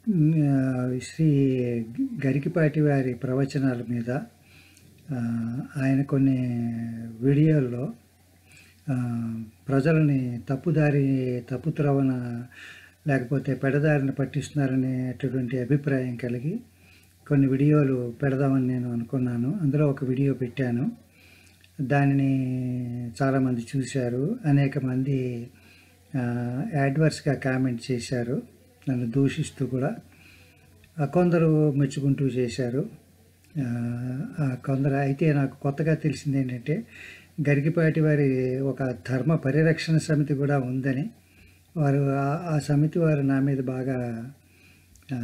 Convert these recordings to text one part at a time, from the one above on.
ఆ, శ్రీ గరికిపాటి వారి ప్రవచనాల మీద ఆ, ఆయన కొన్ని వీడియోల్లో ఆ, ప్రజలని తప్పుదారి తప్పుత్రవన లేకపోతే పెడదారిన పట్టిస్తున్నారనేటటువంటి అభిప్రాయం కలిగి కొన్ని వీడియోలు పెడదామని నేను అనుకున్నాను అందులో ఒక వీడియో పెట్టాను దానిని చాలామంది చూశారు అనేక మంది యాడ్వర్స్గా కామెంట్ చేశారు నన్ను దూషిస్తూ కూడా ఆ, కొందరు మెచ్చుకుంటూ చేశారు ఆ, ఆ, కొందరు అయితే నాకు కొత్తగా తెలిసింది ఏంటంటే గరికిపాటి వారి ఒక ధర్మ పరిరక్షణ సమితి కూడా ఉందని వారు ఆ- ఆ సమితి వారు నా మీద బాగా ఆ,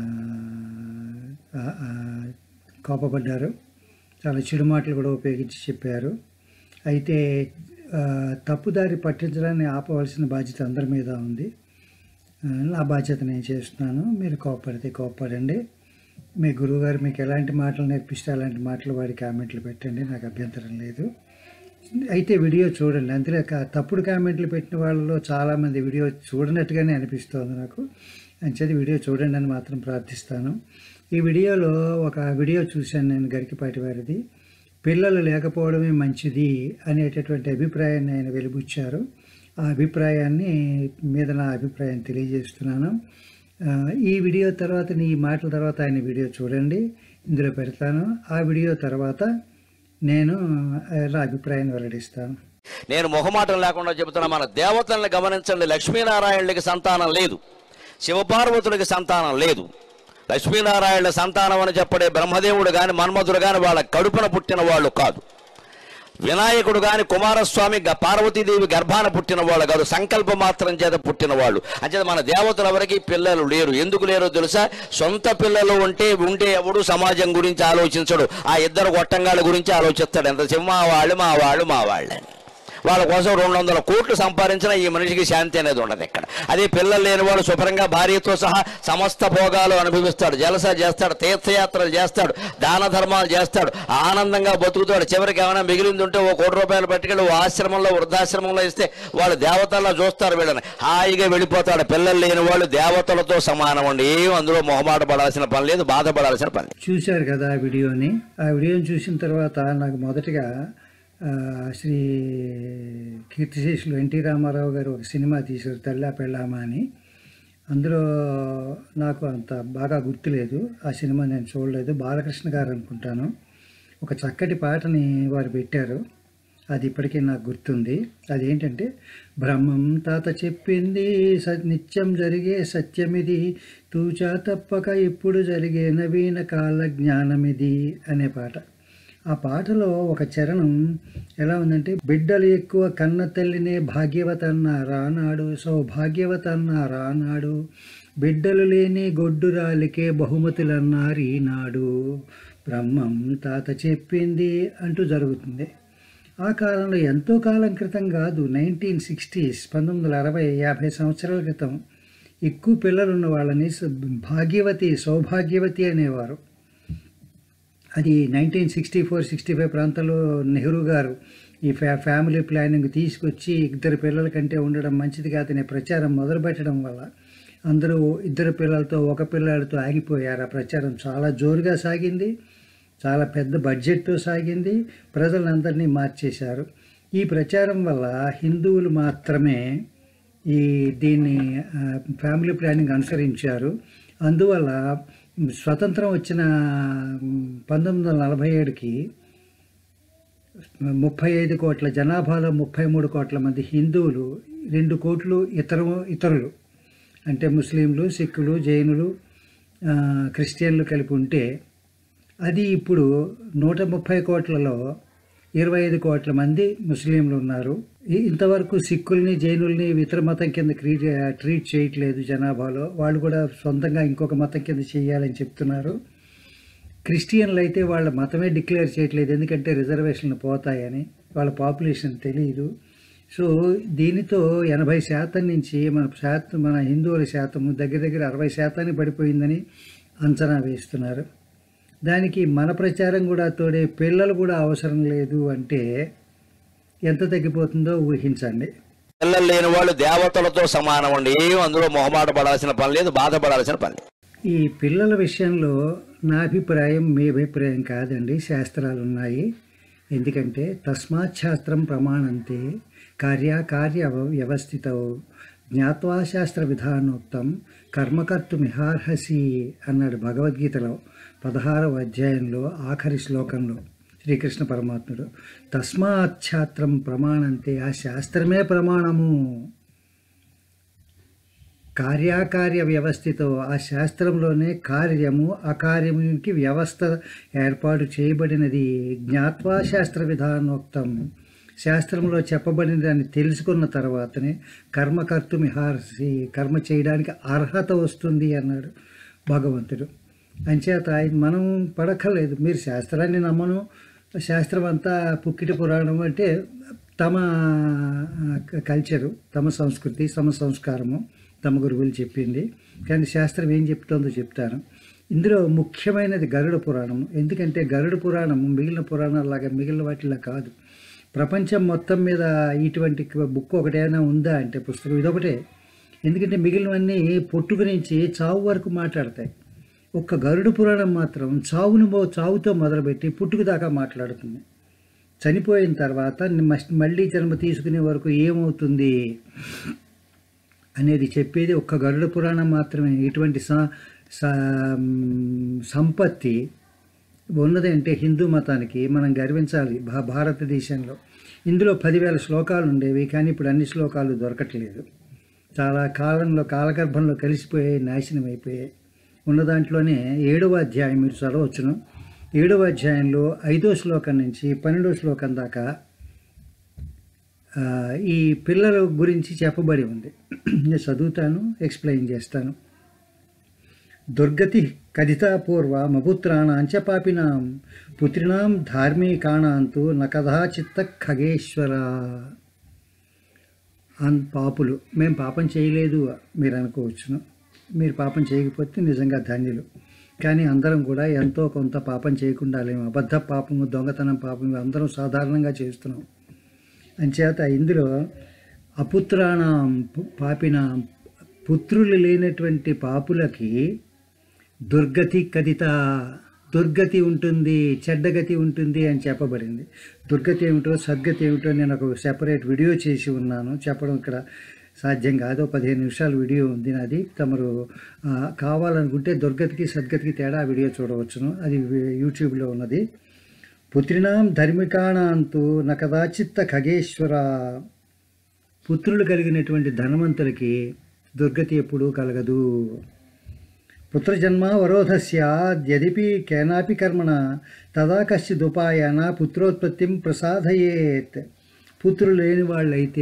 ఆ, ఆ, కోపపడ్డారు చాలా చెడు మాటలు కూడా ఉపయోగించి చెప్పారు అయితే ఆ, తప్పుదారి పట్టించడాన్ని ఆపవలసిన బాధ్యత అందరి మీద ఉంది ఆ, నా బాధ్యత నేను చేస్తున్నాను మీరు కోప్పడితే కోప్పడండి మీ గురువుగారు మీకు ఎలాంటి మాటలు నేర్పిస్తే అలాంటి మాటలు వాడి కామెంట్లు పెట్టండి నాకు అభ్యంతరం లేదు అయితే వీడియో చూడండి అందులో కా- తప్పుడు కామెంట్లు పెట్టిన వాళ్ళలో చాలామంది వీడియో చూడనట్టుగానే అనిపిస్తోంది నాకు అంచేది వీడియో చూడండి అని మాత్రం ప్రార్థిస్తాను ఈ వీడియోలో ఒక వీడియో చూశాను నేను గరికిపాటి వారిది పిల్లలు లేకపోవడమే మంచిది అనేటటువంటి అభిప్రాయాన్ని ఆయన వెలిబుచ్చారు ఆ అభిప్రాయాన్ని మీద నా అభిప్రాయం తెలియజేస్తున్నాను ఆ, ఈ వీడియో తర్వాత నీ మాటల తర్వాత ఆయన వీడియో చూడండి ఇందులో పెడతాను ఆ వీడియో తర్వాత నేను నా అభిప్రాయాన్ని వెల్లడిస్తాను నేను మొహమాటం లేకుండా చెబుతున్నా మన దేవతల్ని గమనించండి లక్ష్మీనారాయణుడికి సంతానం లేదు శివపార్వతుడికి సంతానం లేదు లక్ష్మీనారాయణుల సంతానం అని చెప్పడే బ్రహ్మదేవుడు గాని మన్మధుడు గాని వాళ్ళ కడుపున పుట్టిన వాళ్ళు కాదు వినాయకుడు గాని కుమారస్వామి గ- పార్వతీదేవి గర్భాన పుట్టిన వాళ్ళు కాదు సంకల్ప మాత్రం చేత పుట్టిన వాళ్ళు అంచేత మన దేవతలు ఎవరికి పిల్లలు లేరు ఎందుకు లేరో తెలుసా సొంత పిల్లలు ఉంటే ఉంటే ఎవడు సమాజం గురించి ఆలోచించడు ఆ ఇద్దరు గొట్టంగాళ్ళ గురించి ఆలోచిస్తాడు ఎంత మా వాళ్ళు మా వాళ్ళు మా వాళ్ళని వాళ్ళ కోసం రెండు వందల కోట్లు సంపాదించిన ఈ మనిషికి శాంతి అనేది ఉండదు ఇక్కడ అదే పిల్లలు లేనివాడు శుభ్రంగా భార్యతో సహా సమస్త భోగాలు అనుభవిస్తాడు జలస చేస్తాడు తీర్థయాత్రలు చేస్తాడు దాన ధర్మాలు చేస్తాడు ఆనందంగా బతుకుతాడు చివరికి ఏమైనా మిగిలింది ఉంటే ఓ కోటి రూపాయలు పట్టుకెళ్ళి ఓ ఆశ్రమంలో వృద్ధాశ్రమంలో ఇస్తే వాళ్ళు దేవతల్లా చూస్తారు వీళ్ళని హాయిగా వెళ్ళిపోతాడు పిల్లలు లేని వాళ్ళు దేవతలతో సమానం అండి ఏం అందులో మొహమాట పడాల్సిన పని లేదు బాధపడాల్సిన పని లేదు. చూశారు కదా ఆ వీడియోని ఆ వీడియోని చూసిన తర్వాత నాకు మొదటగా ఆ, శ్రీ కీర్తిశేషులు ఎన్టీ రామారావు గారు ఒక సినిమా తీశారు తెల్లా పెళ్ళామా అని అందులో నాకు అంత బాగా గుర్తులేదు ఆ సినిమా నేను చూడలేదు బాలకృష్ణ గారు అనుకుంటాను ఒక చక్కటి పాటని వారు పెట్టారు అది ఇప్పటికీ నాకు గుర్తుంది అదేంటంటే బ్రహ్మం తాత చెప్పింది స నిత్యం జరిగే సత్యమిది తూచా తప్పక ఇప్పుడు జరిగే నవీన కాల జ్ఞానమిది అనే పాట ఆ పాటలో ఒక చరణం ఎలా ఉందంటే బిడ్డలు ఎక్కువ కన్న తల్లినే భాగ్యవతన్న రానాడు సౌభాగ్యవతన్న రానాడు బిడ్డలు లేని గొడ్డురాలికే బహుమతులన్నారు ఈనాడు బ్రహ్మం తాత చెప్పింది అంటూ జరుగుతుంది ఆ కాలంలో ఎంతో కాలం క్రితం కాదు నైన్టీన్ సిక్స్టీస్ పంతొమ్మిది వందల అరవై యాభై సంవత్సరాల క్రితం ఎక్కువ పిల్లలు ఉన్న వాళ్ళని స- భాగ్యవతి సౌభాగ్యవతి అనేవారు అది nineteen sixty four sixty five ప్రాంతంలో నెహ్రూ గారు ఈ ఫ్యా ఫ్యామిలీ ప్లానింగ్ తీసుకొచ్చి ఇద్దరు పిల్లల కంటే ఉండడం మంచిది కాదనే ప్రచారం మొదలుపెట్టడం వల్ల అందరూ ఇద్దరు పిల్లలతో ఒక పిల్లాడితో ఆగిపోయారు ఆ ప్రచారం చాలా జోరుగా సాగింది చాలా పెద్ద బడ్జెట్తో సాగింది ప్రజలందరినీ మార్చేశారు ఈ ప్రచారం వల్ల హిందువులు మాత్రమే ఈ దీన్ని ఆ, ఫ్యామిలీ ప్లానింగ్ అనుసరించారు అందువల్ల స్వతంత్రం వచ్చిన మ్, పంతొమ్మిది వందల నలభై ఏడుకి ముప్పై ఐదు కోట్ల జనాభాలో ముప్పై మూడు కోట్ల మంది హిందువులు రెండు కోట్లు ఇతర ఇతరులు అంటే ముస్లింలు సిక్కులు జైనులు ఆ, క్రిస్టియన్లు కలిపి ఉంటే అది ఇప్పుడు నూట ముప్పై కోట్లలో ఇరవై ఐదు కోట్ల మంది ముస్లింలు ఉన్నారు ఈ- ఇంతవరకు సిక్కుల్ని జైనుల్ని ఇతర మతం కింద క్రీ- ట్రీట్ చేయట్లేదు జనాభాలో వాళ్ళు కూడా సొంతంగా ఇంకొక మతం కింద చేయాలని చెప్తున్నారు క్రిస్టియన్లు అయితే వాళ్ళ మతమే డిక్లేర్ చేయట్లేదు ఎందుకంటే రిజర్వేషన్లు పోతాయని వాళ్ళ పాపులేషన్ తెలియదు సో దీనితో ఎనభై శాతం నుంచి మన శాతం మన హిందువుల శాతం దగ్గర దగ్గర అరవై శాతానికి పడిపోయిందని అంచనా వేస్తున్నారు దానికి మన ప్రచారం కూడా తోడే పిల్లలు కూడా అవసరం లేదు అంటే ఎంత తగ్గిపోతుందో ఊహించండి పిల్లలు లేని వాళ్ళు దేవతలతో సమానం అండి ఏం అందులో మొహమాట పడాల్సిన పని లేదు బాధపడాల్సిన పని లేదు ఈ పిల్లల విషయంలో నా అభిప్రాయం మీ అభిప్రాయం కాదండి శాస్త్రాలు ఉన్నాయి ఎందుకంటే తస్మాత్ శాస్త్రం ప్రమాణంతే కార్యకార్య వ్యవస్థిత జ్ఞాత్వా శాస్త్ర విధానోక్తం కర్మకర్తుమిహార్హసి అన్నాడు భగవద్గీతలో పదహారవ అధ్యాయంలో ఆఖరి శ్లోకంలో శ్రీకృష్ణ పరమాత్ముడు తస్మాత్ శాస్త్రం ప్రమాణంతే ఆ శాస్త్రమే ప్రమాణము కార్యాకార్య వ్యవస్థతో ఆ శాస్త్రంలోనే కార్యము అకార్యమునికి వ్యవస్థ ఏర్పాటు చేయబడినది జ్ఞాత్వా శాస్త్ర విధానోక్తం శాస్త్రంలో చెప్పబడిన దాన్ని తెలుసుకున్న తర్వాతనే కర్మకర్తుమి హార్సి కర్మ చేయడానికి అర్హత వస్తుంది అన్నాడు భగవంతుడు అంచేత ఆయన మనం పడక్కర్లేదు మీరు శాస్త్రాన్ని నమ్మను శాస్త్రం అంతా పుక్కిటి పురాణం అంటే తమ కల్చరు తమ సంస్కృతి తమ సంస్కారము తమ గురువులు చెప్పింది కానీ శాస్త్రం ఏం చెప్తుందో చెప్తాను ఇందులో ముఖ్యమైనది గరుడ పురాణం ఎందుకంటే గరుడ పురాణం మిగిలిన పురాణాలాగా మిగిలిన వాటిలా కాదు ప్రపంచం మొత్తం మీద ఇటువంటి బుక్ ఒకటైనా ఉందా అంటే పుస్తకం ఇదొకటే ఎందుకంటే మిగిలినవన్నీ పొట్టు గురించి చావు వరకు మాట్లాడతాయి ఒక్క గరుడ పురాణం మాత్రం చావును మో- చావుతో మొదలుపెట్టి పుట్టుకు దాకా మాట్లాడుతుంది చనిపోయిన తర్వాత మస్- మళ్ళీ జన్మ తీసుకునే వరకు ఏమవుతుంది అనేది చెప్పేది ఒక్క గరుడ పురాణం మాత్రమే ఇటువంటి స- స- సంపత్తి ఉన్నది అంటే హిందూ మతానికి మనం గర్వించాలి భా భారతదేశంలో ఇందులో పదివేల శ్లోకాలు ఉండేవి కానీ ఇప్పుడు అన్ని శ్లోకాలు దొరకట్లేదు చాలా కాలంలో కాలగర్భంలో కలిసిపోయాయి నాశనం అయిపోయాయి ఉన్న దాంట్లోనే ఏడవ అధ్యాయం మీరు చదవచ్చును ఏడవ అధ్యాయంలో ఐదో శ్లోకం నుంచి పన్నెండవ శ్లోకం దాకా ఆ, ఈ పిల్లల గురించి చెప్పబడి ఉంది నేను చదువుతాను ఎక్స్ప్లెయిన్ చేస్తాను దుర్గతి కథితాపూర్వ మపుత్రాణాంచ పాపినాం పుత్రినాం ధార్మికాణాంతు న కదాచిత్త ఖగేశ్వర అన్ పాపులు మేము పాపం చేయలేదు మీరు అనుకోవచ్చును మీరు పాపం చేయకపోతే నిజంగా ధన్యులు కానీ అందరం కూడా ఎంతో కొంత పాపం చేయకుండా లేము అబద్ధ పాపము దొంగతనం పాపము అందరం సాధారణంగా చేస్తున్నాం అంచేత ఇందులో అపుత్రాణం పాపిన పుత్రులు లేనటువంటి పాపులకి దుర్గతి కథిత దుర్గతి ఉంటుంది చెడ్డగతి ఉంటుంది అని చెప్పబడింది దుర్గతి ఏమిటో సద్గతి ఏమిటో నేను ఒక సెపరేట్ వీడియో చేసి ఉన్నాను చెప్పడం ఇక్కడ సాధ్యం కాదు ఒక పదిహేను నిమిషాల వీడియో ఉంది నాది తమరు ఆ, కావాలనుకుంటే దుర్గతికి సద్గతికి తేడా ఆ వీడియో చూడవచ్చును అది యూట్యూబ్లో ఉన్నది పుత్రినాం ధర్మికాణాంతు న కదాచిత్త ఖగేశ్వర పుత్రులు కలిగినటువంటి ధనవంతులకి దుర్గతి ఎప్పుడూ కలగదు పుత్రజన్మ వరోధస్య యదిపి కేనాపి కర్మణ తదా కశ్చిదుపాయాన పుత్రోత్పత్తిం ప్రసాదయేత్ పుత్రులు లేని వాళ్ళైతే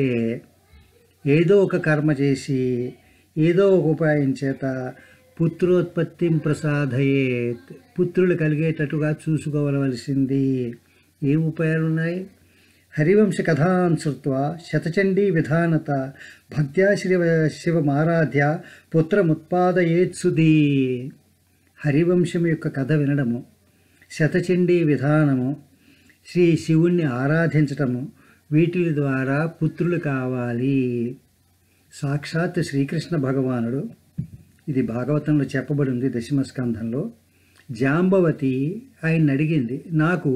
ఏదో ఒక కర్మ చేసి ఏదో ఒక ఉపాయం చేత పుత్రోత్పత్తిం ప్రసాదయేత్ పుత్రులు కలిగేటట్టుగా చూసుకోవలసింది ఏ ఉపాయాలు ఉన్నాయి హరివంశ కథాన్ శృత్వా శతచండీ విధానత భక్త్యా శివ శివమారాధ్య పుత్రముత్పాదయేత్సుదీ హరివంశం యొక్క కథ వినడము శతచండీ విధానము శ్రీ శివుణ్ణి ఆరాధించటము వీటి ద్వారా పుత్రులు కావాలి సాక్షాత్ శ్రీకృష్ణ భగవానుడు ఇది భాగవతంలో చెప్పబడి ఉంది దశమ స్కంధంలో జాంబవతి ఆయన అడిగింది నాకు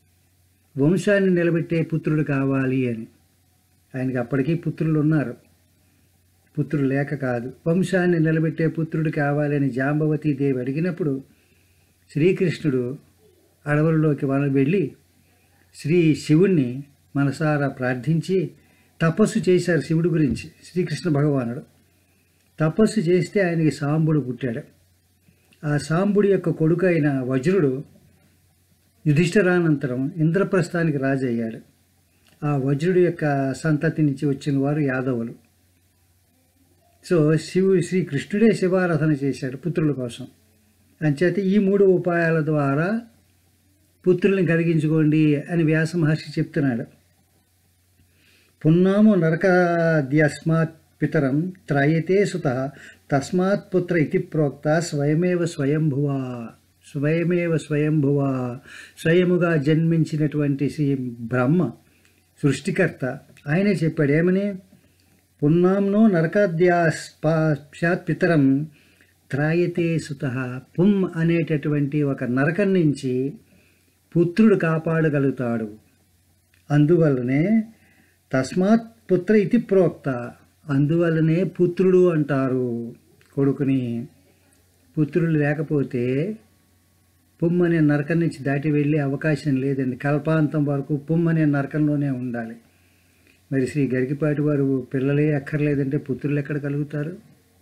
వంశాన్ని నిలబెట్టే పుత్రుడు కావాలి అని ఆయనకి అప్పటికీ పుత్రులు ఉన్నారు పుత్రులు లేక కాదు వంశాన్ని నిలబెట్టే పుత్రుడు కావాలని జాంబవతి దేవి అడిగినప్పుడు శ్రీకృష్ణుడు అడవుల్లోకి వన వెళ్ళి శ్రీ శివుణ్ణి మనసారా ప్రార్థించి తపస్సు చేశారు శివుడి గురించి శ్రీకృష్ణ భగవానుడు తపస్సు చేస్తే ఆయనకి సాంబుడు పుట్టాడు ఆ సాంబుడి యొక్క కొడుకు అయిన వజ్రుడు యుధిష్ఠిరానంతరం ఇంద్రప్రస్థానికి రాజు అయ్యాడు ఆ వజ్రుడి యొక్క సంతతి నుంచి వచ్చిన వారు యాదవులు సో శివు శ్రీకృష్ణుడే శివారాధన చేశాడు పుత్రుల కోసం అంచేత ఈ మూడు ఉపాయాల ద్వారా పుత్రుల్ని కలిగించుకోండి అని వ్యాస మహర్షి చెప్తున్నాడు పున్నాము నరకాద్యస్మాత్ పితరం త్రయతే సుత తస్మాత్ పుత్ర ఇది ప్రోక్త స్వయమేవ స్వయంభువా స్వయమేవ స్వయంభువా స్వయముగా జన్మించినటువంటి శ్రీ బ్రహ్మ సృష్టికర్త ఆయనే చెప్పాడు ఏమని పున్నాంనో నరకాద్యాస్పాత్ పితరం త్రాయతే సుత పుమ్ అనేటటువంటి ఒక నరకం నుంచి పుత్రుడు కాపాడగలుగుతాడు అందువల్లనే తస్మాత్ పుత్ర ఇతి ప్రోక్త అందువల్లనే పుత్రుడు అంటారు కొడుకుని పుత్రుడు లేకపోతే పుమ్ అనే నరకం నుంచి దాటి వెళ్ళే అవకాశం లేదండి కల్పాంతం వరకు పుమ్ అనే నరకంలోనే ఉండాలి మరి శ్రీ గరికిపాటి వారు పిల్లలే అక్కర్లేదంటే పుత్రులు ఎక్కడ కలుగుతారు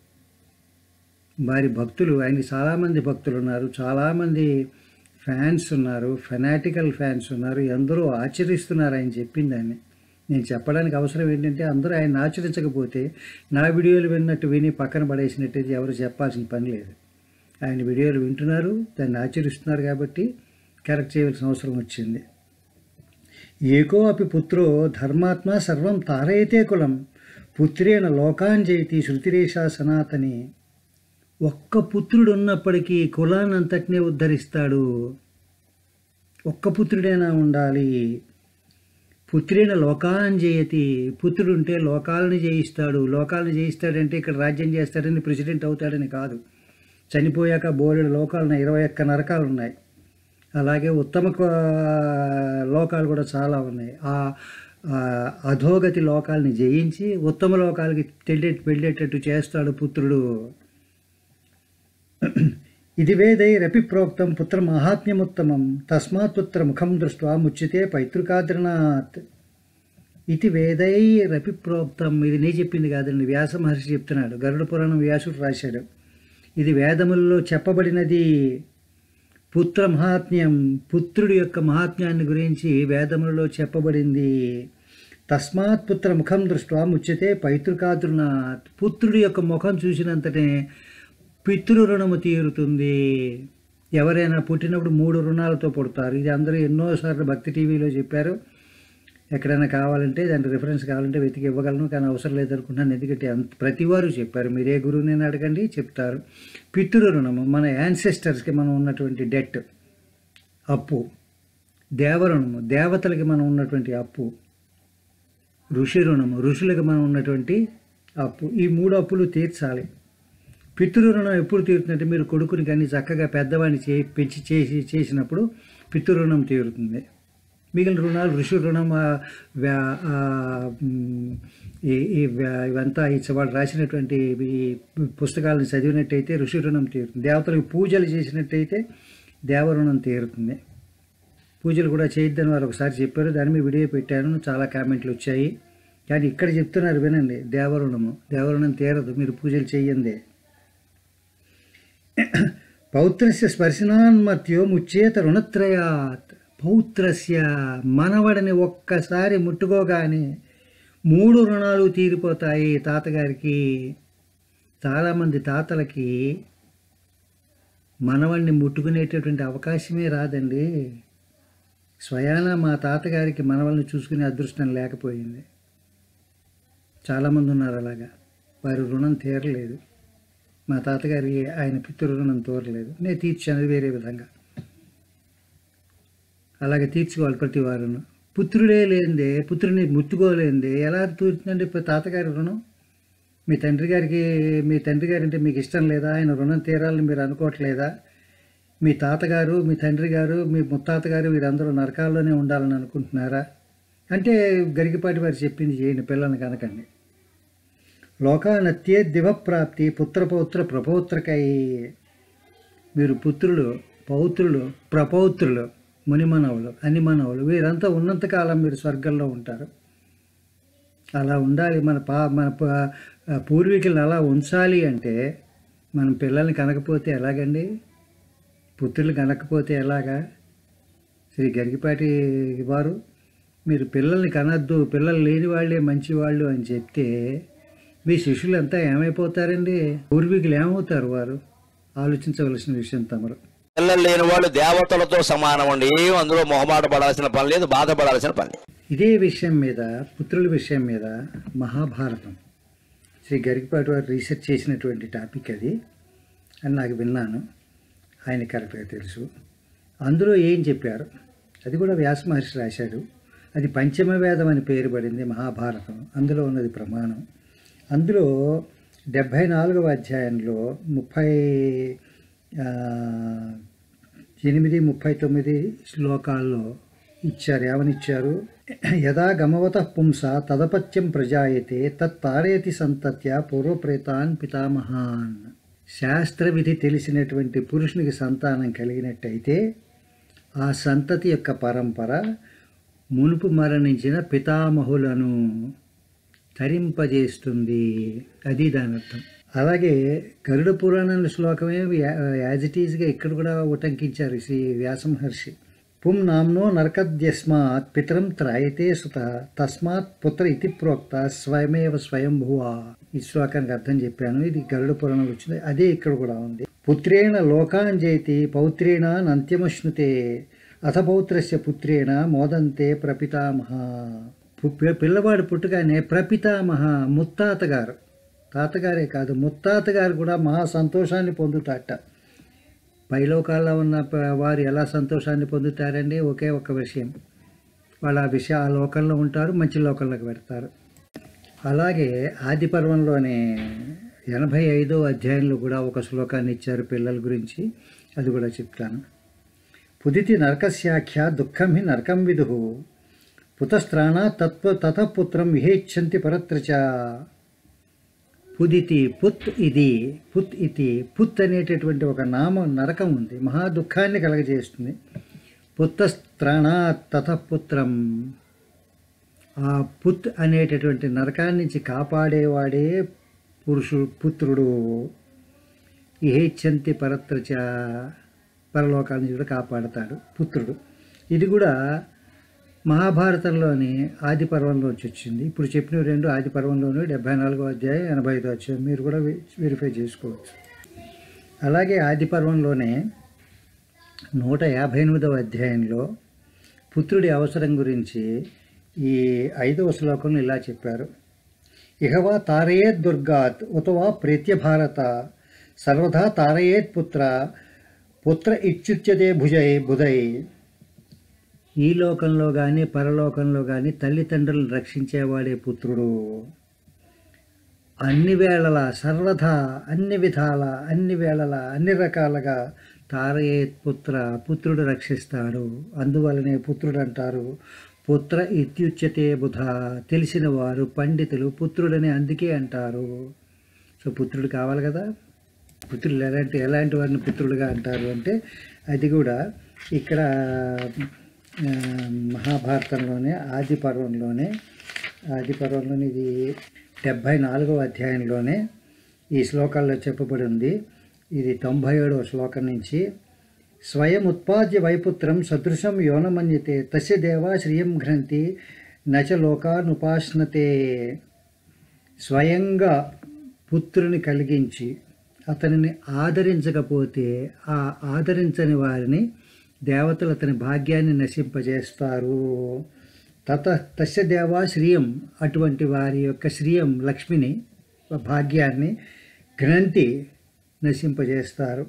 వారి భక్తులు ఆయనకి చాలామంది భక్తులు ఉన్నారు చాలామంది ఫ్యాన్స్ ఉన్నారు ఫెనాటికల్ ఫ్యాన్స్ ఉన్నారు ఎందరో ఆచరిస్తున్నారు ఆయన చెప్పిందాన్ని నేను చెప్పడానికి అవసరం ఏంటంటే అందరూ ఆయన ఆచరించకపోతే నా వీడియోలు విన్నట్టు విని పక్కన పడేసినట్టయితే ఎవరు చెప్పాల్సిన పని లేదు ఆయన వీడియోలు వింటున్నారు దాన్ని ఆచరిస్తున్నారు కాబట్టి కరెక్ట్ చేయవలసిన అవసరం వచ్చింది ఏకో అపి పుత్రో ధర్మాత్మ సర్వం తారయతే కులం పుత్రేణ లోకాంజయతి శృతిరేషా సనాతని ఒక్క పుత్రుడు ఉన్నప్పటికీ కులాన్నంతటినే ఉద్ధరిస్తాడు ఒక్క పుత్రుడైనా ఉండాలి పుత్రేణ లోకాన్ జయతి పుత్రుడు ఉంటే లోకాలను జయిస్తాడు లోకాలను జయిస్తాడంటే ఇక్కడ రాజ్యం చేస్తాడని ప్రెసిడెంట్ అవుతాడని కాదు చనిపోయాక బోలెడు లోకాలు ఇరవై ఒక్క నరకాలు ఉన్నాయి అలాగే ఉత్తమ క- లోకాలు కూడా చాలా ఉన్నాయి ఆ ఆ అధోగతి లోకాలని జయించి ఉత్తమ లోకాలకి తెల్లే వెళ్ళేటట్టు చేస్తాడు పుత్రుడు ఇది వేదైరపి ప్రోక్తం పుత్ర మహాత్మ్యముత్తమం తస్మాత్ పుత్ర ముఖం దృష్ట్వా ముచ్యతే పైతృకాద్రనాత్ ఇది వేదైరపి ప్రోక్తం ఇది నీ చెప్పింది కాదండి వ్యాస మహర్షి చెప్తున్నాడు గరుడ పురాణం వ్యాసుడు రాశాడు ఇది వేదములలో చెప్పబడినది పుత్ర మహాత్మ్యం పుత్రుడి యొక్క మహాత్మ్యాన్ని గురించి వేదములలో చెప్పబడింది తస్మాత్ పుత్ర ముఖం దృష్ట్వా ముచ్యతే పైతృకాద్రునాథ్ పుత్రుడి యొక్క ముఖం చూసినంతనే పితృ రుణము తీరుతుంది ఎవరైనా పుట్టినప్పుడు మూడు రుణాలతో పుడతారు ఇది అందరూ ఎన్నోసార్లు భక్తి టీవీలో చెప్పారు ఎక్కడైనా కావాలంటే దాని రిఫరెన్స్ కావాలంటే వెతికి ఇవ్వగలను కానీ అవసరం లేదనుకుంటున్నాను ఎందుకంటే అంత ప్రతివారు చెప్పారు మీరే గురువుని అడగండి చెప్తారు పితృ రుణము మన యాన్సెస్టర్స్కి మనం ఉన్నటువంటి డెట్ అప్పు దేవరుణము దేవతలకి మనం ఉన్నటువంటి అప్పు ఋషి రుణము ఋషులకి మనం ఉన్నటువంటి అప్పు ఈ మూడు అప్పులు తీర్చాలి పితృ రుణం ఎప్పుడు తీరుతుందంటే మీరు కొడుకుని కానీ చక్కగా పెద్దవాడిని చే పెంచి చేసి చేసినప్పుడు పితృ రుణం తీరుతుంది మిగిలిన రుణాలు ఋషి రుణం ఆ, వ్యా- ఆ, మ్, ఈ ఈ వ్యా- ఇవంతా ఈ వాళ్ళు రాసినటువంటి ఈ పుస్తకాలను చదివినట్టయితే ఋషి రుణం తీరుతుంది దేవతలకు పూజలు చేసినట్టయితే దేవరుణం తీరుతుంది పూజలు కూడా చేయొద్దని వారు ఒకసారి చెప్పారు దాని మీద వీడియో పెట్టాను చాలా కామెంట్లు వచ్చాయి కానీ ఇక్కడ చెప్తున్నారు వినండి దేవరుణము దేవరుణం తీరదు మీరు పూజలు చెయ్యండి పౌత్రస్య స్పర్శనాన్మత్యో ముచ్చేత రుణత్రయాత్ పౌత్రస్య మనవడిని ఒక్కసారి ముట్టుకోగానే మూడు రుణాలు తీరిపోతాయి తాతగారికి చాలామంది తాతలకి మనవడిని ముట్టుకునేటటువంటి అవకాశమే రాదండి స్వయాన మా తాతగారికి మనవల్ని చూసుకునే అదృష్టం లేకపోయింది చాలామంది ఉన్నారు అలాగా వారి రుణం తీరలేదు మా తాతగారి ఆయన పితృ రుణం తీరలేదు నేను తీర్చాను అది వేరే విధంగా అలాగే తీర్చుకోవాలి ప్రతి వారును పుత్రుడే లేనిదే పుత్రుని ముట్టుకోలేనిదే ఎలా తీరుతుందండి ఇప్పుడు తాతగారి రుణం మీ తండ్రి గారికి మీ తండ్రి గారు అంటే మీకు ఇష్టం లేదా ఆయన రుణం తీరాలని మీరు అనుకోవట్లేదా మీ తాతగారు మీ తండ్రి గారు మీ ముత్తాత గారు వీరందరూ నరకాల్లోనే ఉండాలని అనుకుంటున్నారా అంటే గరికపాటి వారు చెప్పింది చేయండి పిల్లల్ని కనకండి లోకానత్యే దివప్రాప్తి పుత్రపౌత్ర ప్రపౌత్రకై మీరు పుత్రులు పౌత్రులు ప్రపౌత్రులు మునిమనవులు అనిమనవులు వీరంతా ఉన్నంతకాలం మీరు స్వర్గంలో ఉంటారు అలా ఉండాలి మన పా మన ప- పూర్వీకులను అలా ఉంచాలి అంటే మనం పిల్లల్ని కనకపోతే ఎలాగండి పుత్రులు కనకపోతే ఎలాగా శ్రీ గరికిపాటి వారు మీరు పిల్లల్ని కనద్దు పిల్లలు లేని వాళ్ళే మంచి వాళ్ళు అని చెప్తే మీ శిష్యులంతా ఏమైపోతారండి పూర్వీకులు ఏమవుతారు వారు ఆలోచించవలసిన విషయం తమరు పిల్లలు లేని వాళ్ళు దేవతలతో సమానం అండి ఏం అందులో మొహమాట పడాల్సిన పని లేదు బాధపడాల్సిన పని లేదు ఇదే విషయం మీద పుత్రుల విషయం మీద మహాభారతం శ్రీ గరికపాటి వారు రీసెర్చ్ చేసినటువంటి టాపిక్ అది అని నాకు విన్నాను ఆయన కరెక్ట్గా తెలుసు అందులో ఏం చెప్పారు అది కూడా వ్యాస మహర్షి రాశాడు అది పంచమ వేదం అని పేరు పడింది మహాభారతం అందులో ఉన్నది ప్రమాణం అందులో డెబ్భై నాలుగవ అధ్యాయంలో ముప్పై ఆ, ఎనిమిది ముప్పై తొమ్మిది శ్లోకాల్లో ఇచ్చారు ఏమని ఇచ్చారు యదా గమవత పుంస తదపత్యం ప్రజాయతే తత్తారేతి సంతత్య పూర్వప్రేతాన్ పితామహాన్ శాస్త్రవిధి తెలిసినటువంటి పురుషునికి సంతానం కలిగినట్టయితే ఆ సంతతి యొక్క పరంపర మునుపు మరణించిన పితామహులను తరింపజేస్తుంది అది దాని అర్థం అలాగే గరుడ పురాణంలో శ్లోకమే యా- యాజ్ ఇట్ ఈజ్గా ఇక్కడ కూడా ఉటంకించారు శ్రీ వ్యాస మహర్షి పుం నామ్నో నరకద్యస్మాత్ పితరం త్రాయతే సుత తస్మాత్ పుత్ర ఇతి ప్రోక్త స్వయమేవ స్వయంభువా ఈ శ్లోకానికి అర్థం చెప్పాను ఇది గరుడ పురాణంలో వచ్చింది అదే ఇక్కడ కూడా ఉంది పుత్రేణ లోకాన్ జయతి పౌత్రేణ నంత్యమశ్నుతే అథ పౌత్రస్య పుత్రేణ మోదంతే ప్రపితామహ పు- పి- పిల్లవాడు పుట్టగానే ప్రపితామహ ముత్తాతగారు తాతగారే కాదు ముత్తాతగారు కూడా మహా సంతోషాన్ని పొందుతాట పైలోకాల్లో ఉన్న ప- వారు ఎలా సంతోషాన్ని పొందుతారండి ఒకే ఒక విషయం వాళ్ళు ఆ విషయం ఆ లోకంలో ఉంటారు మంచి లోకంలోకి పెడతారు అలాగే ఆది పర్వంలోనే ఎనభై ఐదో అధ్యాయంలో కూడా ఒక శ్లోకాన్ని ఇచ్చారు పిల్లల గురించి అది కూడా చెప్తాను పుదితి నరకస్యాఖ్య దుఃఖం హి నరకం విదు పుతస్త్రాణ తత్వ తతపుత్రం విహేచ్ఛంతి పరత్రచ పుదితి పుత్ ఇది పుత్ ఇది పుత్ అనేటటువంటి ఒక నామం నరకం ఉంది మహా దుఃఖాన్ని కలగజేస్తుంది పుత్రస్త్రాణ తతపుత్రం ఆ పుత్ అనేటటువంటి నరకాన్ని నుంచి కాపాడేవాడే పురుషుడు పుత్రుడు ఇహేచ్ఛంతి పరత్రచ పరలోకాల నుంచి కూడా కాపాడతాడు పుత్రుడు ఇది కూడా మహాభారతంలోని ఆది పర్వంలోంచి వచ్చింది ఇప్పుడు చెప్పిన రెండు ఆది పర్వంలోని డెబ్బై నాలుగో అధ్యాయం ఎనభై ఐదో అధ్యాయం మీరు కూడా వె- వెరిఫై చేసుకోవచ్చు అలాగే ఆది పర్వంలోనే నూట యాభై ఎనిమిదవ అధ్యాయంలో పుత్రుడి అవసరం గురించి ఈ ఐదవ శ్లోకంలో ఇలా చెప్పారు ఇహవా తారయేత్ దుర్గాత్ ఉతవా ప్రేత్య భారత సర్వదా తారయేత్ పుత్ర పుత్ర ఇచ్చుచ్యతే భుజై బుధై ఈ లోకంలో కానీ పరలోకంలో కానీ తల్లిదండ్రులను రక్షించేవాడే పుత్రుడు అన్ని వేళల సర్వదా అన్ని విధాల అన్ని వేళల అన్ని రకాలుగా తారయే పుత్ర పుత్రుడు రక్షిస్తాడు అందువలనే పుత్రుడు అంటారు పుత్ర ఇత్యుచ్యతే బుధ తెలిసిన వారు పండితులు పుత్రుడని అందుకే అంటారు సో పుత్రుడు కావాలి కదా పుత్రులు ఎలాంటి ఎలాంటి వారిని పుత్రుడుగా అంటారు అంటే అది కూడా ఇక్కడ ఆ, మహాభారతంలోనే ఆది పర్వంలోనే ఆది పర్వంలోనే ఇది డెబ్భై నాలుగవ అధ్యాయంలోనే ఈ శ్లోకాల్లో చెప్పబడి ఉంది ఇది తొంభై ఏడవ శ్లోకం నుంచి స్వయం ఉత్పాద్య వైపుత్రం సదృశం యోనమన్యతే తస్య దేవా శ్రియం ఘ్రంతి నచ లోకానుపాసనతే స్వయంగా పుత్రుని కలిగించి అతనిని ఆదరించకపోతే ఆ ఆదరించని వారిని దేవతలు అతని భాగ్యాన్ని నశింపజేస్తారు తత తస్య దేవా శ్రియం అటువంటి వారి యొక్క శ్రియం లక్ష్మిని భాగ్యాన్ని గ్రంథి నశింపజేస్తారు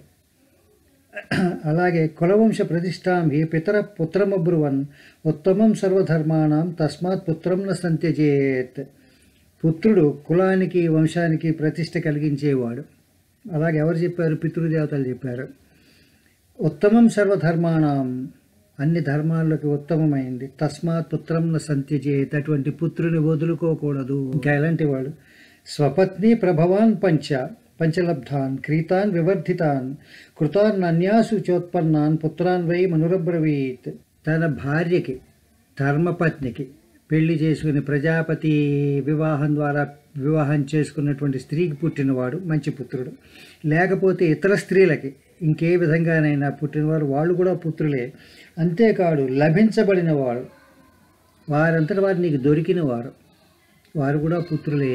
అలాగే కులవంశ ప్రతిష్టాం హి పితర పుత్రమబ్రువన్ ఉత్తమం సర్వధర్మాణం తస్మాత్ పుత్రం న సంత్యజేత్ పుత్రుడు కులానికి వంశానికి ప్రతిష్ట కలిగించేవాడు అలాగే ఎవరు చెప్పారు పితృదేవతలు చెప్పారు ఉత్తమం సర్వధర్మాణం అన్ని ధర్మాల్లోకి ఉత్తమమైంది తస్మాత్ పుత్రం న సంత్యజేత్ అటువంటి పుత్రుని వదులుకోకూడదు ఇంకా ఎలాంటి వాడు స్వపత్ని ప్రభవాన్ పంచ పంచలబ్ధాన్ క్రీతాన్ వివర్ధితాన్ కృతాన్ అన్యాసు చోత్పన్నాన్ పుత్రాన్ వై మనురబ్రవీత్ తన భార్యకి ధర్మపత్నికి పెళ్లి చేసుకుని ప్రజాపతి వివాహం ద్వారా వివాహం చేసుకున్నటువంటి స్త్రీకి పుట్టినవాడు మంచి పుత్రుడు లేకపోతే ఇతర స్త్రీలకి ఇంకే విధంగానైనా పుట్టినవారు వాళ్ళు కూడా పుత్రులే అంతేకాదు లభించబడిన వాడు వారంతట వారు నీకు దొరికిన వారు వారు కూడా పుత్రులే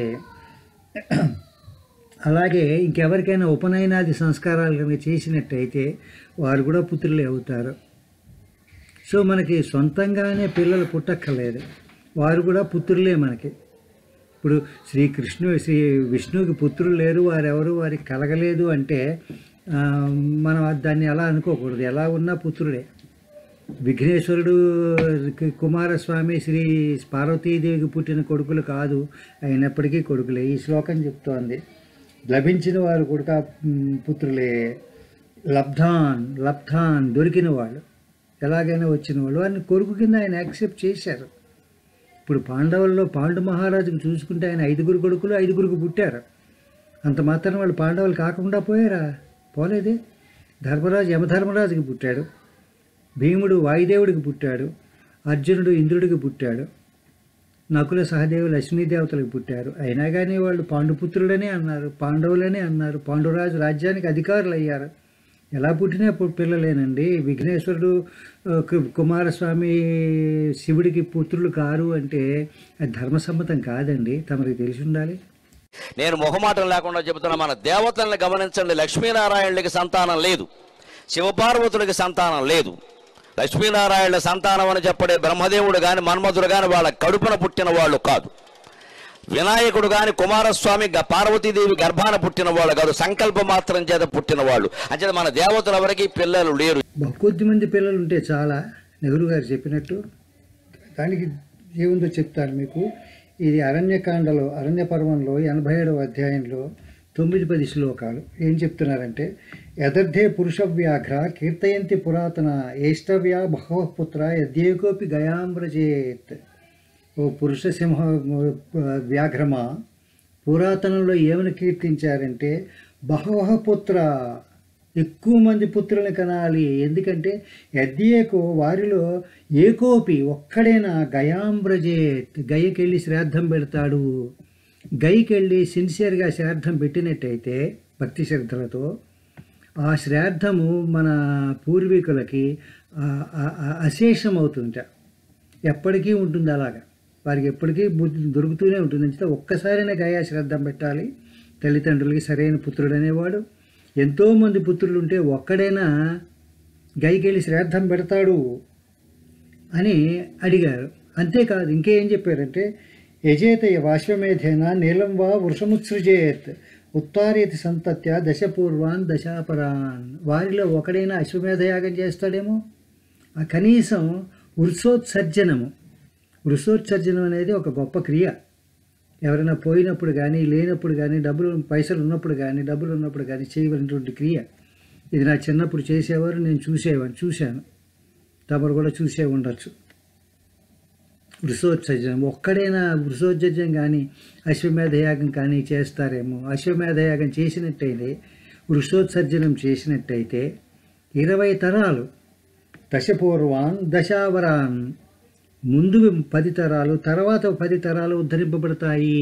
అలాగే ఇంకెవరికైనా ఉపనయనాది సంస్కారాలు కనుక చేసినట్టయితే వారు కూడా పుత్రులే అవుతారు సో మనకి సొంతంగానే పిల్లలు పుట్టక్కర్లేదు వారు కూడా పుత్రులే మనకి ఇప్పుడు శ్రీకృష్ణు శ్రీ విష్ణువుకి పుత్రులు లేరు వారెవరు వారికి కలగలేదు అంటే ఆ, మనం దాన్ని అలా అనుకోకూడదు ఎలా ఉన్నా పుత్రుడే విఘ్నేశ్వరుడు కి- కుమారస్వామి శ్రీ పార్వతీదేవికి పుట్టిన కొడుకులు కాదు అయినప్పటికీ కొడుకులే ఈ శ్లోకం చెప్తోంది లభించిన వారు కూడా మ్, పుత్రులే లబ్ధాన్ లబ్ధాన్ దొరికిన వాళ్ళు ఎలాగైనా వచ్చిన వాళ్ళు వారిని కొడుకు కింద ఆయన యాక్సెప్ట్ చేశారు ఇప్పుడు పాండవుల్లో పాండు మహారాజుకు చూసుకుంటే ఆయన ఐదుగురు కొడుకులు ఐదుగురికి పుట్టారు అంత మాత్రం వాళ్ళు పాండవులు కాకుండా పోయారా పోలేదే ధర్మరాజు యమధర్మరాజుకి పుట్టాడు భీముడు వాయుదేవుడికి పుట్టాడు అర్జునుడు ఇంద్రుడికి పుట్టాడు నకుల సహదేవు లక్ష్మీదేవతలకు పుట్టారు అయినా కానీ వాళ్ళు పాండుపుత్రులనే అన్నారు పాండవులనే అన్నారు పాండురాజు రాజ్యానికి అధికారులు అయ్యారు ఎలా పుట్టినా పు- పిల్లలేనండి విఘ్నేశ్వరుడు ఆ, కు- కుమారస్వామి శివుడికి పుత్రులు కారు అంటే అది ధర్మసమ్మతం కాదండి తమరికి తెలిసి ఉండాలి నేను మొహమాటం లేకుండా చెబుతున్నా మన దేవతల్ని గమనించండి లక్ష్మీనారాయణులకి సంతానం లేదు శివపార్వతులకి సంతానం లేదు లక్ష్మీనారాయణుల సంతానం అని చెప్పడే బ్రహ్మదేవుడు గాని మన్మధుడు గాని వాళ్ళ కడుపున పుట్టిన వాళ్ళు కాదు వినాయకుడు గాని కుమారస్వామి గ- పార్వతీదేవి గర్భాన పుట్టిన వాళ్ళు కాదు సంకల్ప మాత్రం చేత పుట్టిన వాళ్ళు అంచేత మన దేవతల వరకు పిల్లలు లేరు కొద్ది మంది పిల్లలు ఉంటే చాలా నెహ్రూ గారు చెప్పినట్టు దానికి ఏముందో చెప్తాను మీకు ఇది అరణ్యకాండలో అరణ్య పర్వంలో ఎనభై ఏడవ అధ్యాయంలో తొమ్మిది పది శ్లోకాలు ఏం చెప్తున్నారంటే యదర్థే పురుష వ్యాఘ్ర కీర్తయంతి పురాతన ఏష్టవ్యా బహవ పుత్ర యద్యేకోపి గయాంబ్రజేత్ ఓ పురుష సింహ వ్యాఘ్రమా పురాతనంలో ఏమని కీర్తించారంటే బహవహ పుత్ర ఎక్కువ మంది పుత్రులను కనాలి ఎందుకంటే యద్యేకో వారిలో ఏకోపి ఒక్కడైనా గయాంబ్రజేత్ గయకెళ్ళి శ్రాద్ధం పెడతాడు గైకెళ్ళి సిన్సియర్గా శ్రాద్ధం పెట్టినట్టయితే భక్తి శ్రద్ధలతో ఆ శ్రాద్ధము మన పూర్వీకులకి ఆ- ఆ- ఆ అశేషం అవుతుంట ఎప్పటికీ ఉంటుంది అలాగా వారికి ఎప్పటికీ బుద్ధి దొరుకుతూనే ఉంటుంది అంటే ఒక్కసారైనా గయా శ్రద్ధం పెట్టాలి తల్లిదండ్రులకి సరైన పుత్రుడు అనేవాడు ఎంతోమంది పుత్రులు ఉంటే ఒక్కడైనా గైకెళ్ళి శ్రాద్ధం పెడతాడు అని అడిగారు అంతేకాదు ఇంకేం చెప్పారంటే యజేతయ వాశ్వమేధేన నీలం వా వృషముత్సృజేత్ ఉత్తారేతి సంతత్య దశపూర్వాన్ దశాపరాన్ వారిలో ఒకడైనా అశ్వమేధ యాగం చేస్తాడేమో ఆ కనీసం వృషోత్సర్జనము వృషోత్సర్జనం అనేది ఒక గొప్ప క్రియ ఎవరైనా పోయినప్పుడు కానీ లేనప్పుడు కానీ డబ్బులు పైసలు ఉన్నప్పుడు కానీ డబ్బులు ఉన్నప్పుడు కానీ చేయవలసినటువంటి క్రియ ఇది నా చిన్నప్పుడు చేసేవారు నేను చూసేవాడిని చూశాను తమరు కూడా చూసే ఉండొచ్చు వృషోత్సర్జనం ఒక్కడైనా వృషోత్సర్జనం కానీ అశ్వమేధ యాగం కానీ చేస్తారేమో అశ్వమేధ యాగం చేసినట్టయితే వృషోత్సర్జనం చేసినట్టయితే ఇరవై తరాలు దశపూర్వాన్ దశావరాన్ ముందు పది తరాలు తర్వాత పది తరాలు ఉద్ధరింపబడతాయి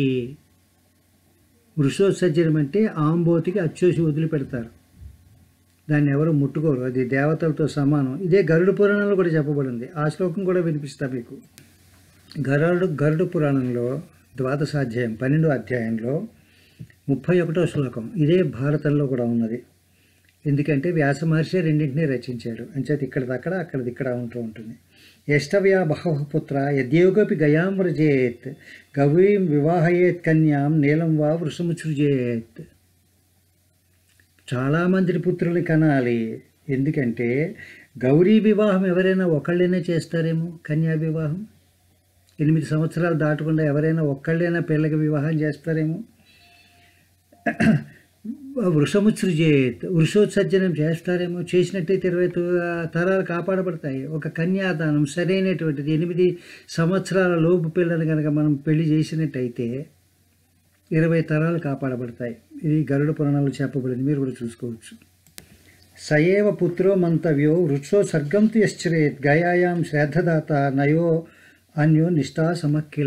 వృషోత్సర్జనం అంటే ఆంబోతికి అచ్చోసి వదిలిపెడతారు దాన్ని ఎవరు ముట్టుకోరు అది దేవతలతో సమానం ఇదే గరుడ పురాణంలో కూడా చెప్పబడింది ఆ శ్లోకం కూడా వినిపిస్తా మీకు గరుడు గరుడ పురాణంలో ద్వాదశాధ్యాయం పన్నెండో అధ్యాయంలో ముప్పై ఒకటో శ్లోకం ఇదే భారతంలో కూడా ఉన్నది ఎందుకంటే వ్యాస మహర్షి రెండింటినీ రచించాడు అంచేత ఇక్కడిదక్కడ అక్కడిది ఇక్కడ ఉంటూ ఉంటుంది యష్టవ్యా బహవ పుత్ర యద్యోగపి గయాం వ్రజేత్ గవీం వివాహయేత్ కన్యాం నీలం వా వృషముసృజేత్ చాలామంది పుత్రుల్ని కనాలి ఎందుకంటే గౌరీ వివాహం ఎవరైనా ఒకళ్ళైనా చేస్తారేమో కన్యా వివాహం ఎనిమిది సంవత్సరాలు దాటకుండా ఎవరైనా ఒక్కళ్ళైనా పిల్లకి వివాహం చేస్తారేమో వృషముత్సృజేత్ వృషోత్సర్జనం చేస్తారేమో చేసినట్టయితే ఇరవై త- తరాలు కాపాడబడతాయి ఒక కన్యాదానం సరైనటువంటిది ఎనిమిది సంవత్సరాల లోపు పిల్లలు కనుక మనం పెళ్లి చేసినట్టయితే ఇరవై తరాలు కాపాడబడతాయి ఇది గరుడ పురాణాలు చెప్పబడింది మీరు కూడా చూసుకోవచ్చు సయేవ పుత్రో మంతవ్యో వృక్షో సర్గం తు యశ్చరేత్ గయాయాం శ్రాద్ధదాత నయో అన్యో నిష్ఠా సమక్కిల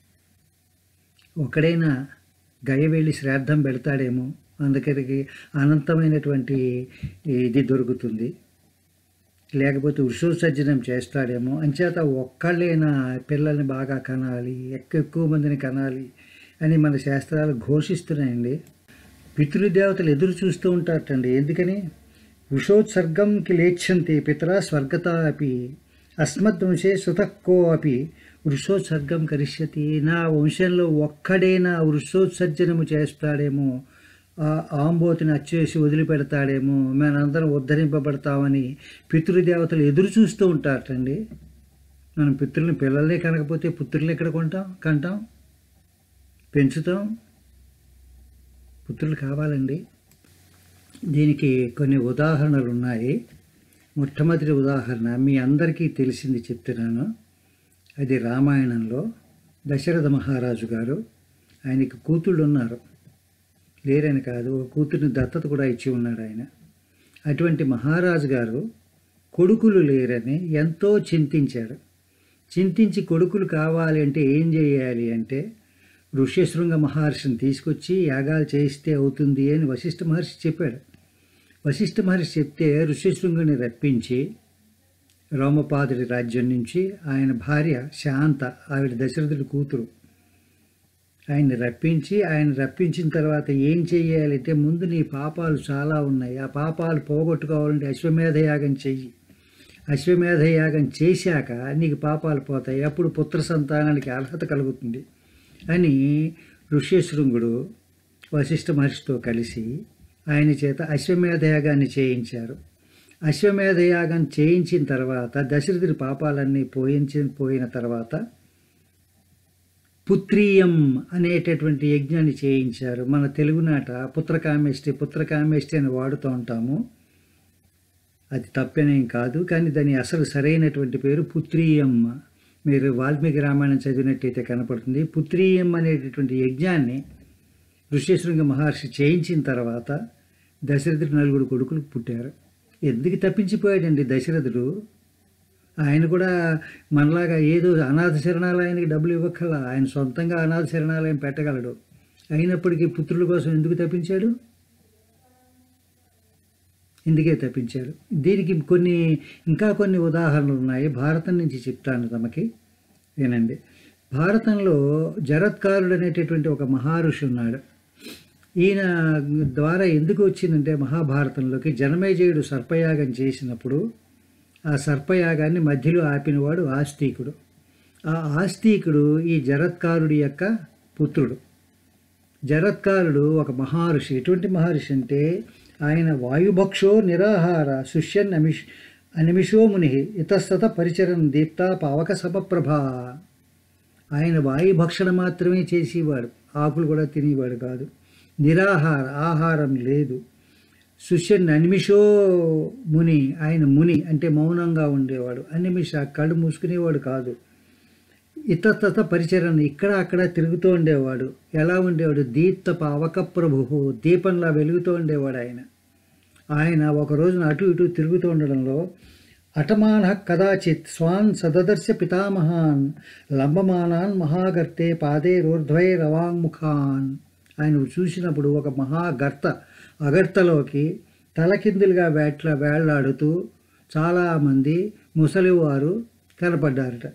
ఒకడైనా గయ వెళ్ళి శ్రాద్ధం పెడతాడేమో అందుకరికి అనంతమైనటువంటి ఇది దొరుకుతుంది లేకపోతే వృషోత్సర్జనం చేస్తాడేమో అంచేత ఒక్కళ్ళైనా పిల్లల్ని బాగా కనాలి ఎక్కువ ఎక్కువ మందిని కనాలి అని మన శాస్త్రాలు ఘోషిస్తున్నాయండి పితృదేవతలు ఎదురు చూస్తూ ఉంటారటండి ఎందుకని వృషోత్సర్గంకి లేచ్చంతి పితర స్వర్గత అపి అస్మద్వంశే సుతక్కో అపి వృషోత్సర్గం కరిష్యతి నా వంశంలో ఒక్కడైనా వృషోత్సర్జనము చేస్తాడేమో ఆ ఆంబోతిని అచ్చేసి వదిలిపెడతాడేమో మనందరం ఉద్ధరింపబడతామని పితృదేవతలు ఎదురు చూస్తూ ఉంటారటండి మనం పితృల్ని పిల్లల్ని కనకపోతే పుత్రుల్ని ఎక్కడ కొంటాం కంటాం పెంచుతాం పుత్రులు కావాలండి దీనికి కొన్ని ఉదాహరణలు ఉన్నాయి మొట్టమొదటి ఉదాహరణ మీ అందరికీ తెలిసింది చెప్తున్నాను అది రామాయణంలో దశరథ మహారాజు గారు ఆయనకి కూతుళ్ళు ఉన్నారు లేరని కాదు ఒక కూతుర్ని దత్తత కూడా ఇచ్చి ఉన్నాడు ఆయన అటువంటి మహారాజు గారు కొడుకులు లేరని ఎంతో చింతించాడు చింతించి కొడుకులు కావాలి అంటే ఏం చేయాలి అంటే ఋష్యశృంగ మహర్షిని తీసుకొచ్చి యాగాలు చేయిస్తే అవుతుంది అని వశిష్ఠ మహర్షి చెప్పాడు వశిష్ఠ మహర్షి చెప్తే ఋష్యశృంగుని రప్పించి రోమపాదుడి రాజ్యం నుంచి ఆయన భార్య శాంత ఆవిడ దశరథుడి కూతురు ఆయన్ని రప్పించి ఆయన రప్పించిన తర్వాత ఏం చేయాలంటే ముందు నీ పాపాలు చాలా ఉన్నాయి ఆ పాపాలు పోగొట్టుకోవాలంటే అశ్వమేధ యాగం చెయ్యి అశ్వమేధ యాగం చేశాక నీకు పాపాలు పోతాయి అప్పుడు పుత్ర సంతానానికి అర్హత కలుగుతుంది అని ఋష్యశృంగుడు వశిష్ఠ మహర్షితో కలిసి ఆయన చేత అశ్వమేధ యాగాన్ని చేయించారు అశ్వమేధ యాగం చేయించిన తర్వాత దశరథుడి పాపాలన్నీ పోయించి పోయిన తర్వాత పుత్రీయం అనేటటువంటి యజ్ఞాన్ని చేయించారు మన తెలుగునాట పుత్రకామేష్టి పుత్రకామేష్టి అని వాడుతూ ఉంటాము అది తప్పేనేం కాదు కానీ దాని అసలు సరైనటువంటి పేరు పుత్రీయం మీరు వాల్మీకి రామాయణం చదివినట్టయితే కనపడుతుంది పుత్రీయం అనేటటువంటి యజ్ఞాన్ని ఋష్యశృంగ మహర్షి చేయించిన తర్వాత దశరథుడు నలుగురు కొడుకులు పుట్టారు ఎందుకు తప్పించిపోయాడండి దశరథుడు ఆయన కూడా మనలాగా ఏదో అనాథ శరణాలయానికి డబ్బులు ఇవ్వక్కల ఆయన సొంతంగా అనాథ శరణాలయం పెట్టగలడు అయినప్పటికీ పుత్రుల కోసం ఎందుకు తప్పించాడు ఇందుకే తప్పించాడు దీనికి కొన్ని ఇంకా కొన్ని ఉదాహరణలు ఉన్నాయి భారతం నుంచి చెప్తాను తమకి వినండి భారతంలో జరత్కారుడు అనేటటువంటి ఒక మహర్షి ఉన్నాడు ఈయన ద్వారా ఎందుకు వచ్చిందంటే మహాభారతంలోకి జనమేజయుడు సర్పయాగం చేసినప్పుడు ఆ సర్పయాగాన్ని మధ్యలో ఆపినవాడు ఆస్తికుడు ఆ ఆస్తికుడు ఈ జరత్కారుడి యొక్క పుత్రుడు జరత్కారుడు ఒక మహర్షి ఎటువంటి మహర్షి అంటే ఆయన వాయుభక్షో నిరాహార శుష్యన్ అమిష్ అనిమిషో ముని ఇతస్తత పరిచరన్ దీప్త పావక సమప్రభ ఆయన వాయుభక్షణ మాత్రమే చేసేవాడు ఆకులు కూడా తినేవాడు కాదు నిరాహార ఆహారం లేదు సుష్యన్ అనిమిషో ముని ఆయన ముని అంటే మౌనంగా ఉండేవాడు అనిమిష కళ్ళు మూసుకునేవాడు కాదు ఇతతత పరిచరణ ఇక్కడ అక్కడ తిరుగుతూ ఉండేవాడు ఎలా ఉండేవాడు దీప్త పావక ప్రభు దీపంలా వెలుగుతూ ఉండేవాడు ఆయన ఆయన ఒక రోజున అటు ఇటు తిరుగుతూ ఉండడంలో అటమాన కదాచిత్ స్వాన్ సదదర్శ పితామహాన్ లంబమానాన్ మహాగర్తే పాదే రోర్ధ్వై రవాంగ్ముఖాన్ ఆయన చూసినప్పుడు ఒక మహాగర్త అగర్తలోకి తలకిందులుగా వేట్ల వేళ్లాడుతూ చాలామంది ముసలివారు కనపడ్డారట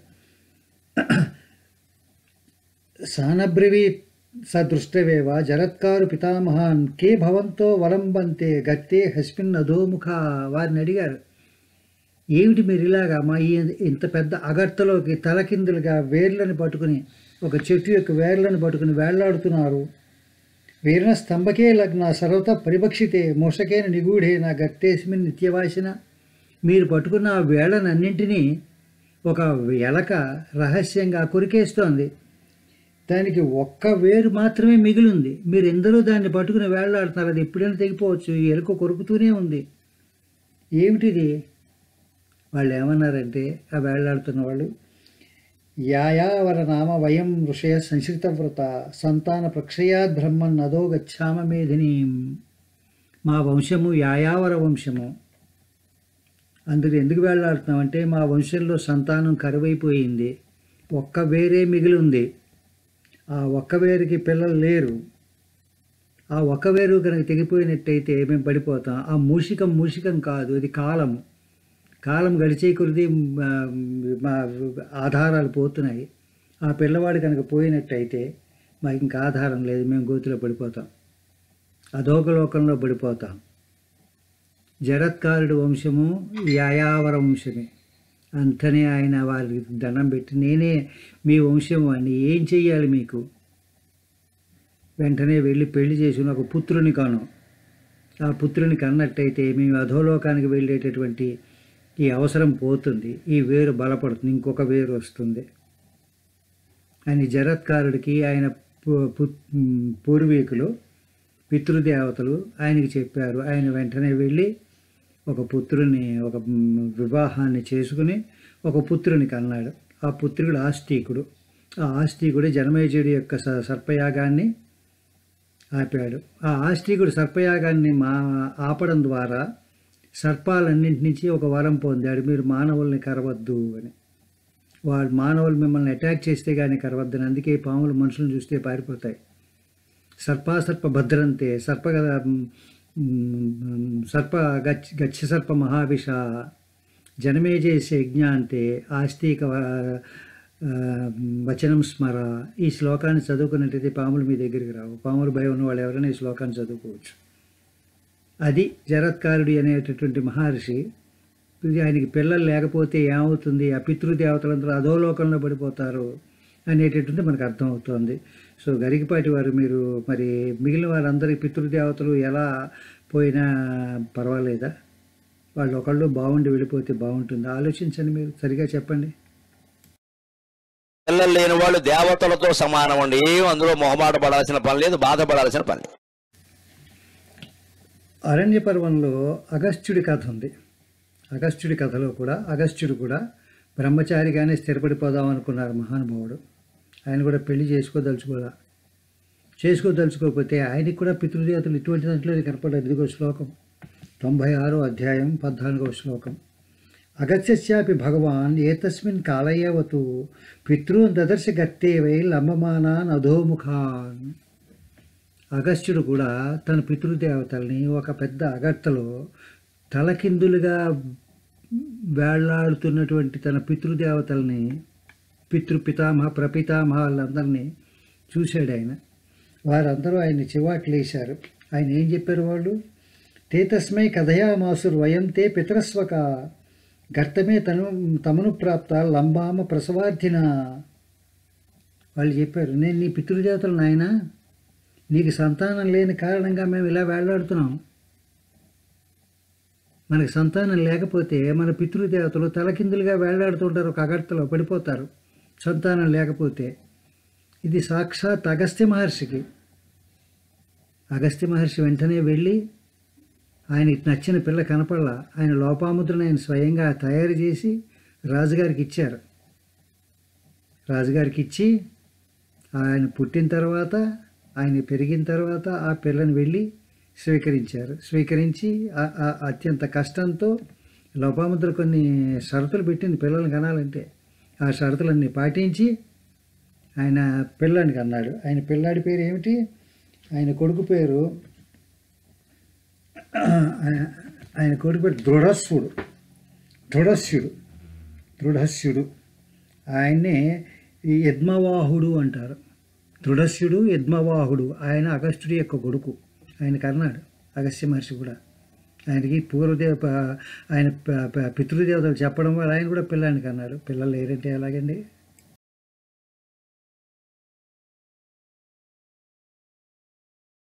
సానబ్రవీ సదృష్టవేవ జరత్కారు పితామహాన్ కే భవంతో వలంబంతే గత్తే హస్మిన్ అధోముఖ వారిని అడిగారు ఏమిటి మీరు ఇలాగా మా ఈ ఇంత పెద్ద అగర్తలోకి తలకిందులుగా వేర్లను పట్టుకుని ఒక చెట్టు యొక్క వేర్లను పట్టుకుని వేళ్లాడుతున్నారు వీరన స్తంభకే లగ్న సర్వత పరిభక్షితే మోసకేన నిగూఢేన గత్తేస్మిన్ నిత్యవాసిన మీరు పట్టుకున్న ఆ వేళనన్నింటినీ ఒక ఎలక రహస్యంగా కొరికేస్తోంది దానికి ఒక్క వేరు మాత్రమే మిగిలింది మీరు ఎందరో దాన్ని పట్టుకుని వేళ్లాడుతున్నారు అది ఎప్పుడైనా తెగిపోవచ్చు ఈ ఎలుక కొరుకుతూనే ఉంది ఏమిటిది వాళ్ళు ఏమన్నారంటే ఆ వేళ్లాడుతున్న వాళ్ళు యాయావర నామ వయం ఋషయ సంశ్రితవ్రత సంతాన ప్రక్షయాద్ బ్రహ్మన్ నదో గచ్చామ మేధినీం మా వంశము యాయావర వంశము అందుకు ఎందుకు వేళ్లాడుతున్నామంటే మా వంశంలో సంతానం కరువైపోయింది ఒక్క వేరే మిగిలి ఉంది ఆ ఒక్క వేరుకి పిల్లలు లేరు ఆ ఒక్క వేరు కనుక తెగిపోయినట్టయితే మేము పడిపోతాం ఆ మూషికం మూషికం కాదు ఇది కాలము కాలం గడిచే కొద్ది మా మా ఆధారాలు పోతున్నాయి ఆ పిల్లవాడు కనుక పోయినట్టయితే మాకు ఇంకా ఆధారం లేదు మేము గోతిలో పడిపోతాం అధోకలోకంలో పడిపోతాం జరత్కారుడి వంశము యాయావర వంశమే అంతనే ఆయన వారికి దండం పెట్టి నేనే మీ వంశం అని ఏం చెయ్యాలి మీకు వెంటనే వెళ్ళి పెళ్లి చేసుకుని ఒక పుత్రుని కాను ఆ పుత్రుని కన్నట్టయితే మేము అధోలోకానికి వెళ్ళేటటువంటి ఈ అవసరం పోతుంది ఈ వేరు బలపడుతుంది ఇంకొక వేరు వస్తుంది అని జరత్కారుడికి ఆయన పు- పు- పూర్వీకులు పితృదేవతలు ఆయనకి చెప్పారు ఆయన వెంటనే వెళ్ళి ఒక పుత్రుని ఒక మ్, వివాహాన్ని చేసుకుని ఒక పుత్రుని కన్నాడు ఆ పుత్రుడు ఆస్తికుడు ఆ ఆస్తికుడు జనమేజయుడి యొక్క స- సర్పయాగాన్ని ఆపాడు ఆ ఆస్తికుడు సర్పయాగాన్ని మా ఆపడం ద్వారా సర్పాలన్నింటి నుంచి ఒక వరం పొందాడు మీరు మానవుల్ని కరవద్దు అని వాళ్ళు మానవులు మిమ్మల్ని అటాక్ చేస్తే కానీ కరవద్దని అందుకే పాములు మనుషులను చూస్తే పారిపోతాయి సర్పాసర్ప భద్రంతే సర్ప మ్, సర్ప గచ్చ గచ్చ సర్ప మహావిష జనమేజేసే యజ్ఞాంతే ఆస్తిక వ- ఆ, వచనం స్మర ఈ శ్లోకాన్ని చదువుకున్నట్టయితే పాములు మీ దగ్గరికి రావు పాములు భయం ఉన్న వాళ్ళు ఎవరైనా ఈ శ్లోకాన్ని చదువుకోవచ్చు అది జరత్కారుడి అనేటటువంటి మహర్షి ఇది ఆయనకి పిల్లలు లేకపోతే ఏమవుతుంది ఆ పితృదేవతలందరూ అధోలోకంలో పడిపోతారు అనేటటువంటి మనకు అర్థమవుతోంది సో గరికపాటి వారు మీరు మరి మిగిలిన వారందరి పితృదేవతలు ఎలా పోయినా పర్వాలేదా వాళ్ళు ఒకళ్ళు బాగుండి వెళ్ళిపోతే బాగుంటుంది ఆలోచించండి మీరు సరిగా చెప్పండి పిల్లలు లేని వాళ్ళు దేవతలతో సమానం అండి ఏం అందులో మొహమాట పడాల్సిన పని లేదు బాధపడాల్సిన పని లేదు అరణ్య పర్వంలో అగస్త్యుడి కథ ఉంది అగస్త్యుడి కథలో కూడా అగస్త్యుడు కూడా బ్రహ్మచారిగానే స్థిరపడిపోదాం అనుకున్నారు మహానుభావుడు ఆయన కూడా పెళ్లి చేసుకోదలుచుకోదా చేసుకోదలుచుకోకపోతే ఆయనకి కూడా పితృదేవతలు ఇటువంటి దాంట్లోనే కనపడదు ఇదిగో శ్లోకం తొంభై ఆరో అధ్యాయం పద్నాలుగో శ్లోకం అగత్యస్యాపి భగవాన్ ఏతస్మిన్ కాలయేవతు పితృన్ దదర్శ గత్తే వై లంబమానాన్ అధోముఖాన్ అగస్త్యుడు కూడా తన పితృదేవతల్ని ఒక పెద్ద అగట్టలో తలకిందులుగా వేళ్లాడుతున్నటువంటి తన పితృదేవతల్ని పితృ పితామహ ప్రపితామహాలందరినీ చూశాడు ఆయన వారందరూ ఆయన్ని చివాట్లేశారు ఆయన ఏం చెప్పారు వాళ్ళు తే తస్మై కథయామాసుర్ వయం తే పితరస్వక గర్తమే తను తమను ప్రాప్త లంబామ ప్రసవార్థిన వాళ్ళు చెప్పారు నేను నీ పితృదేవతలు నాయనా నీకు సంతానం లేని కారణంగా మేము ఇలా వేళ్లాడుతున్నాం మనకి సంతానం లేకపోతే మన పితృదేవతలు తలకిందులుగా వేళ్లాడుతుంటారు ఒక అగర్తలో పడిపోతారు సంతానం లేకపోతే ఇది సాక్షాత్ అగస్త్య మహర్షికి అగస్త్య మహర్షి వెంటనే వెళ్ళి ఆయనకి నచ్చిన పిల్ల కనపడలా ఆయన లోపాముద్రను ఆయన స్వయంగా తయారు చేసి రాజుగారికి ఇచ్చారు రాజుగారికి ఇచ్చి ఆయన పుట్టిన తర్వాత ఆయన పెరిగిన తర్వాత ఆ పిల్లని వెళ్ళి స్వీకరించారు స్వీకరించి ఆ- ఆ అత్యంత కష్టంతో లోపాముద్ర కొన్ని షరతులు పెట్టింది పిల్లల్ని కనాలంటే ఆ షరతులన్నీ పాటించి ఆయన పిల్లానికి అన్నాడు ఆయన పిల్లాడి పేరు ఏమిటి ఆయన కొడుకు పేరు ఆయన- ఆయన కొడుకు పేరు దృఢస్వుడు దృఢస్యుడు దృఢస్యుడు ఆయన్నే ఈ యద్మవాహుడు అంటారు దృఢస్యుడు యద్మవాహుడు ఆయన అగస్త్యుడి యొక్క కొడుకు ఆయన కన్నాడు అగస్త్య మహర్షి కూడా ఆయనకి పూర్వదేవ ప- ఆయన ప- ప- పితృదేవతలు చెప్పడం వల్ల ఆయన కూడా పిల్లానికి అన్నాడు పిల్లలు లేరంటే ఎలాగండి